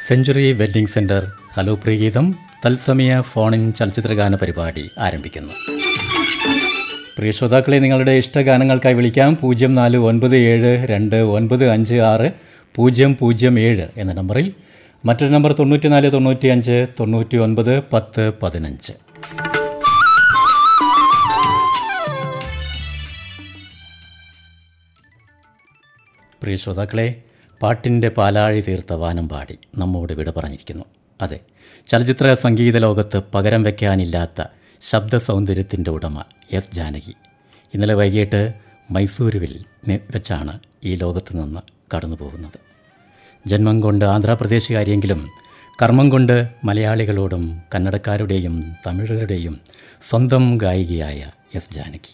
century wedding centre hello പ്രിയഗീതം തത്സമയ ഫോണിൻ ചലച്ചിത്രഗാന പരിപാടി ആരംഭിക്കുന്നു പ്രിയ ശ്രോതാക്കളെ നിങ്ങളുടെ ഇഷ്ടഗാനങ്ങൾക്കായി വിളിക്കാം പൂജ്യം നാല് ഒൻപത് ഏഴ് രണ്ട് ഒൻപത് അഞ്ച് ആറ് പൂജ്യം പൂജ്യം ഏഴ് എന്ന നമ്പറിൽ മറ്റൊരു നമ്പർ തൊണ്ണൂറ്റിനാല് തൊണ്ണൂറ്റി അഞ്ച് തൊണ്ണൂറ്റി ഒൻപത് പത്ത് പതിനഞ്ച് പ്രിയ ശ്രോതാക്കളെ പാട്ടിൻ്റെ പാലാഴി തീർത്ത വാനം പാടി നമ്മോട് വിട പറഞ്ഞിരിക്കുന്നു അതെ ചലച്ചിത്ര സംഗീത ലോകത്ത് പകരം വയ്ക്കാനില്ലാത്ത ശബ്ദ സൗന്ദര്യത്തിൻ്റെ ഉടമ എസ് ജാനകി ഇന്നലെ വൈകിട്ട് മൈസൂരുവിൽ നി- വെച്ചാണ് ഈ ലോകത്ത് നിന്ന് കടന്നു പോകുന്നത് ജന്മം കൊണ്ട് ആന്ധ്രാപ്രദേശുകാരിയെങ്കിലും കർമ്മം കൊണ്ട് മലയാളികളോടും കന്നഡക്കാരുടെയും തമിഴരുടെയും സ്വന്തം ഗായികയായ എസ് ജാനകി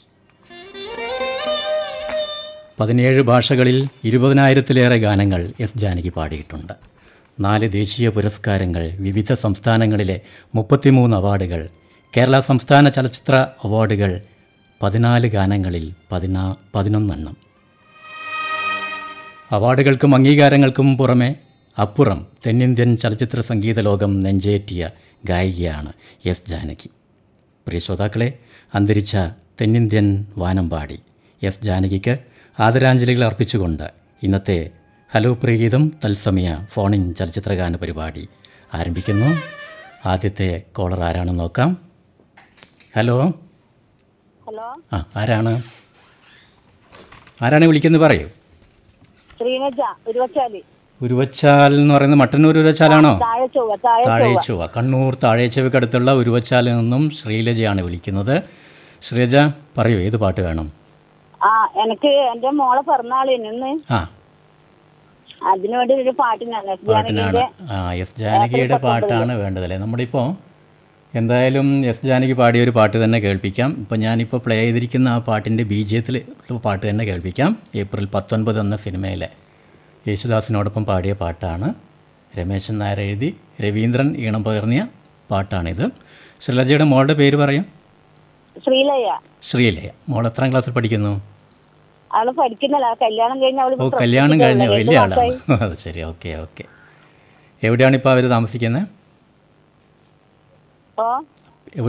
പതിനേഴ് ഭാഷകളിൽ ഇരുപതിനായിരത്തിലേറെ ഗാനങ്ങൾ എസ് ജാനകി പാടിയിട്ടുണ്ട് നാല് ദേശീയ പുരസ്കാരങ്ങൾ വിവിധ സംസ്ഥാനങ്ങളിലെ മുപ്പത്തിമൂന്ന് അവാർഡുകൾ കേരള സംസ്ഥാന ചലച്ചിത്ര അവാർഡുകൾ പതിനാല് ഗാനങ്ങളിൽ പതിനാ പതിനൊന്നെണ്ണം അവാർഡുകൾക്കും അംഗീകാരങ്ങൾക്കും പുറമെ അപ്പുറം തെന്നിന്ത്യൻ ചലച്ചിത്ര സംഗീത ലോകം നെഞ്ചേറ്റിയ ഗായികയാണ് എസ് ജാനകി പ്രിയ ശ്രോതാക്കളെ അന്തരിച്ച തെന്നിന്ത്യൻ വാനമ്പാടി എസ് ജാനകിക്ക് ആദരാഞ്ജലികൾ അർപ്പിച്ചുകൊണ്ട് ഇന്നത്തെ ഹലോ പ്രിയഗീതം തത്സമയ ഫോണിൻ ചലച്ചിത്രഗാന പരിപാടി ആരംഭിക്കുന്നു ആദ്യത്തെ കോളർ ആരാണെന്ന് നോക്കാം ഹലോ ഹലോ ആ ആരാണ് ആരാണ് വിളിക്കുന്നത് പറയൂ ശ്രീനജ ഉരുവച്ചാലി ഉരുവച്ചാൽ എന്ന് പറയുന്നത് മട്ടന്നൂർ ഉരുവച്ചാലാണോ താഴെ ചൊവ്വ താഴെ താഴേച്ചുവ കണ്ണൂർ താഴേച്ചുവക്കടുത്തുള്ള ഉരുവച്ചാലിൽ നിന്നും ശ്രീലജയാണ് വിളിക്കുന്നത് ശ്രീലജ പറയൂ ഏത് പാട്ട് വേണം ആ എനിക്ക് എന്റെ മോളെ പിറന്നാളിന് ഇന്ന് ആ അതിനു വേണ്ടി ഒരു പാട്ടിനാണ് പാട്ടിനാണ് ആ എസ് ജാനകിയുടെ പാട്ടാണ് വേണ്ടതല്ലേ നമ്മുടെ ഇപ്പോൾ എന്തായാലും എസ് ജാനകി പാടിയ ഒരു പാട്ട് തന്നെ കേൾപ്പിക്കാം ഇപ്പം ഞാനിപ്പോൾ പ്ലേ ചെയ്തിരിക്കുന്ന ആ പാട്ടിൻ്റെ ബീജത്തിൽ പാട്ട് തന്നെ കേൾപ്പിക്കാം ഏപ്രിൽ പത്തൊൻപത് എന്ന സിനിമയിലെ യേശുദാസിനോടൊപ്പം പാടിയ പാട്ടാണ് രമേശൻ നായർ എഴുതി രവീന്ദ്രൻ ഈണം പകർന്നിയ പാട്ടാണിത് ശ്രീലജയുടെ മോളുടെ പേര് പറയും ശ്രീലയ ശ്രീലയ മോൾ എത്രാം ക്ലാസ്സിൽ പഠിക്കുന്നു അവള് പഠിക്കുന്നില്ല കല്യാണം കഴിഞ്ഞ അവള് ഓ കല്യാണം കഴിഞ്ഞ വലിയ ആളാണ് അത് ശരി ഓക്കെ ഓക്കെ എവിടെയാണ് ഇപ്പോൾ അവർ താമസിക്കുന്നത് ഓ